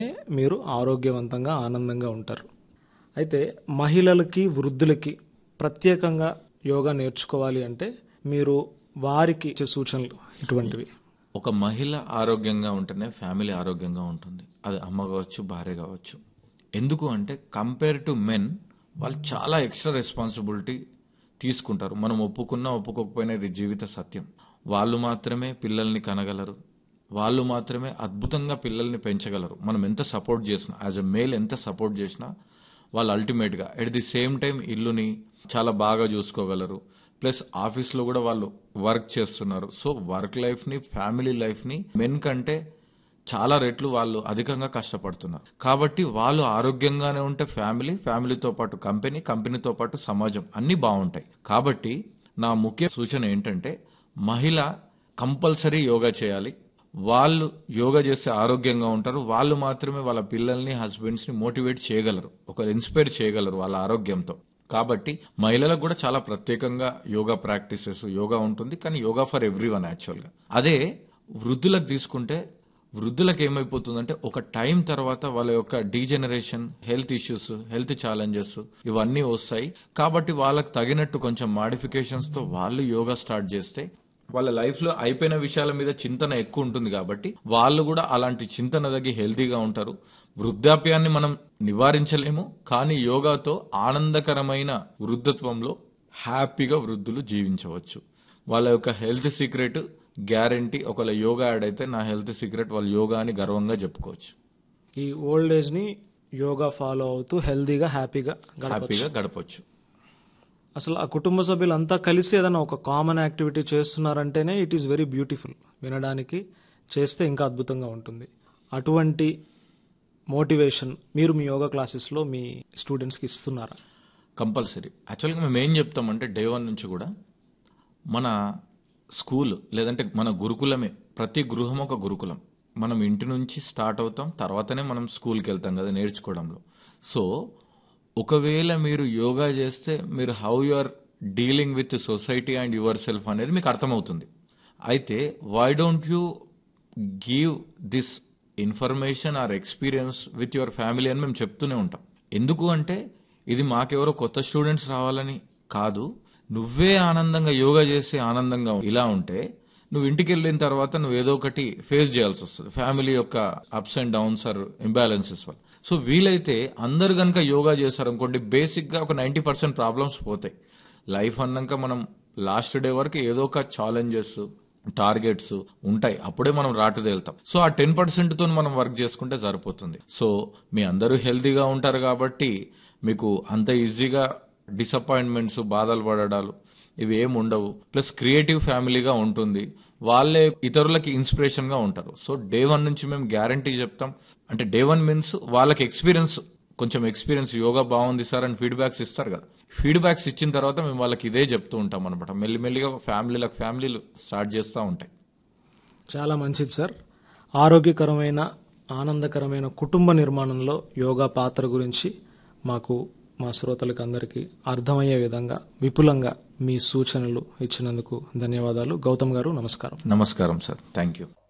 మీరు ఆరోగ్యవంతంగా ఆనందంగా ఉంటారు అయితే మహిళలకి వృద్ధులకి ప్రత్యేకంగా యోగా నేర్చుకోవాలి అంటే మీరు వారికి ఇచ్చే సూచనలు ఇటువంటివి ఒక మహిళ ఆరోగ్యంగా ఉంటేనే ఫ్యామిలీ ఆరోగ్యంగా ఉంటుంది అది అమ్మ కావచ్చు భార్య కావచ్చు ఎందుకు అంటే కంపేర్ టు మెన్ వాళ్ళు చాలా ఎక్స్ట్రా రెస్పాన్సిబిలిటీ తీసుకుంటారు మనం ఒప్పుకున్నా ఒప్పుకోకపోయినా ఇది జీవిత సత్యం వాళ్ళు మాత్రమే పిల్లల్ని కనగలరు వాళ్ళు మాత్రమే అద్భుతంగా పిల్లల్ని పెంచగలరు మనం ఎంత సపోర్ట్ చేసినా యాజ్ ఎ మేల్ ఎంత సపోర్ట్ చేసినా వాళ్ళు అల్టిమేట్గా ఎట్ ది సేమ్ టైం ఇల్లుని చాలా బాగా చూసుకోగలరు ప్లస్ ఆఫీస్లో కూడా వాళ్ళు వర్క్ చేస్తున్నారు సో వర్క్ లైఫ్ని ఫ్యామిలీ లైఫ్ని మెన్ కంటే చాలా రెట్లు వాళ్ళు అధికంగా కష్టపడుతున్నారు కాబట్టి వాళ్ళు ఆరోగ్యంగానే ఉంటే ఫ్యామిలీ ఫ్యామిలీతో పాటు కంపెనీ కంపెనీతో పాటు సమాజం అన్నీ బాగుంటాయి కాబట్టి నా ముఖ్య సూచన ఏంటంటే మహిళ కంపల్సరీ యోగా చేయాలి వాళ్ళు యోగా చేస్తే ఆరోగ్యంగా ఉంటారు వాళ్ళు మాత్రమే వాళ్ళ పిల్లల్ని హస్బెండ్స్ ని మోటివేట్ చేయగలరు ఒకరు ఇన్స్పైర్ చేయగలరు వాళ్ళ ఆరోగ్యంతో కాబట్టి మహిళలకు కూడా చాలా ప్రత్యేకంగా యోగా ప్రాక్టీసెస్ యోగా ఉంటుంది కానీ యోగా ఫర్ ఎవ్రీ వన్ యాక్చువల్గా అదే వృద్ధులకు తీసుకుంటే వృద్ధులకు ఏమైపోతుందంటే ఒక టైం తర్వాత వాళ్ళ యొక్క degeneration health issues health challenges ఇవన్నీ వస్తాయి కాబట్టి వాళ్ళకి తగినట్టు కొంచెం మాడిఫికేషన్స్ తో వాళ్ళు యోగా స్టార్ట్ చేస్తే వాళ్ళ లైఫ్ లో అయిపోయిన విషయాల మీద చింతన ఎక్కువ ఉంటుంది కాబట్టి వాళ్ళు కూడా అలాంటి చింతన తగ్గి హెల్తీగా ఉంటారు వృద్ధాప్యాన్ని మనం నివారించలేము కానీ యోగాతో ఆనందకరమైన వృద్ధత్వంలో హ్యాపీగా వృద్ధులు జీవించవచ్చు వాళ్ళ యొక్క హెల్త్ సీక్రెట్ గ్యారంటీ ఒకవేళ యోగా యాడ్ అయితే నా హెల్త్ సీక్రెట్ వాళ్ళు యోగా అని గర్వంగా చెప్పుకోవచ్చు ఈ ఓల్డ్ ఏజ్ ని యోగా ఫాలో అవుతూ హెల్దీగా హ్యాపీగా గడపచ్చు హ్యాపీగా గడపచ్చు అసలు ఆ కుటుంబ సభ్యులంతా కలిసి ఏదైనా ఒక కామన్ యాక్టివిటీ చేస్తున్నారంటేనే ఇట్ ఈస్ వెరీ బ్యూటిఫుల్ వినడానికి చేస్తే ఇంకా అద్భుతంగా ఉంటుంది అటువంటి మోటివేషన్ మీరు మీ యోగా క్లాసెస్లో మీ స్టూడెంట్స్కి ఇస్తున్నారా కంపల్సరీ యాక్చువల్గా మేము ఏం చెప్తామంటే డే వన్ నుంచి కూడా మన స్కూల్ లేదంటే మన గురుకులమే ప్రతి గృహం ఒక గురుకులం మనం ఇంటి నుంచి స్టార్ట్ అవుతాం తర్వాతనే మనం స్కూల్కి వెళ్తాం కదా నేర్చుకోవడంలో సో ఒకవేళ మీరు యోగా చేస్తే మీరు how you are dealing with society and yourself అనేది మీకు అర్థమవుతుంది అయితే why don't you give this information or experience with your family అని మేము చెప్తూనే ఉంటాం ఎందుకు అంటే ఇది మాకెవరో కొత్త స్టూడెంట్స్ రావాలని కాదు నువ్వే ఆనందంగా యోగా చేసి ఆనందంగా ఇలా ఉంటే నువ్వు ఇంటికి వెళ్ళిన తర్వాత నువ్వు ఏదో ఒకటి ఫేస్ చేయాల్సి వస్తుంది ఫ్యామిలీ యొక్క ups and downs or imbalances వల్ల సో వీలైతే అందరు కనుక యోగా చేశారనుకోండి బేసిక్గా ఒక నైంటీ పర్సెంట్ ప్రాబ్లమ్స్ పోతాయి లైఫ్ అన్నాక మనం లాస్ట్ డే వరకు ఏదో ఒక ఛాలెంజెస్ టార్గెట్స్ ఉంటాయి అప్పుడే మనం రాటు తేలుతాం సో ఆ టెన్ పర్సెంట్ తో మనం వర్క్ చేసుకుంటే సరిపోతుంది సో మీ అందరూ హెల్తీగా ఉంటారు కాబట్టి మీకు అంత ఈజీగా డిసప్పాయింట్మెంట్స్ బాధలు పడడాలు ఇవి ఏమి ఉండవు ప్లస్ క్రియేటివ్ ఫ్యామిలీగా ఉంటుంది వాళ్ళే ఇతరులకి ఇన్స్పిరేషన్ గా ఉంటారు సో డే వన్ నుంచి మేము గ్యారంటీ చెప్తాం అంటే డే వన్ మీన్స్ వాళ్ళకి ఎక్స్పీరియన్స్ కొంచెం ఎక్స్పీరియన్స్ యోగా బాగుంది సార్ అని ఫీడ్బ్యాక్స్ ఇస్తారు కదా ఫీడ్బ్యాక్స్ ఇచ్చిన తర్వాత మేము వాళ్ళకి ఇదే చెప్తూ ఉంటాం అనమాట మెల్లిమెల్లిగా ఫ్యామిలీలకు ఫ్యామిలీలు స్టార్ట్ చేస్తూ ఉంటాయి చాలా మంచిది సార్ ఆరోగ్యకరమైన ఆనందకరమైన కుటుంబ నిర్మాణంలో యోగా పాత్ర గురించి మాకు మా శ్రోతలకు అందరికీ అర్థమయ్యే విధంగా విపులంగా మీ సూచనలు ఇచ్చినందుకు ధన్యవాదాలు గౌతమ్ గారు నమస్కారం నమస్కారం సార్ థ్యాంక్ యూ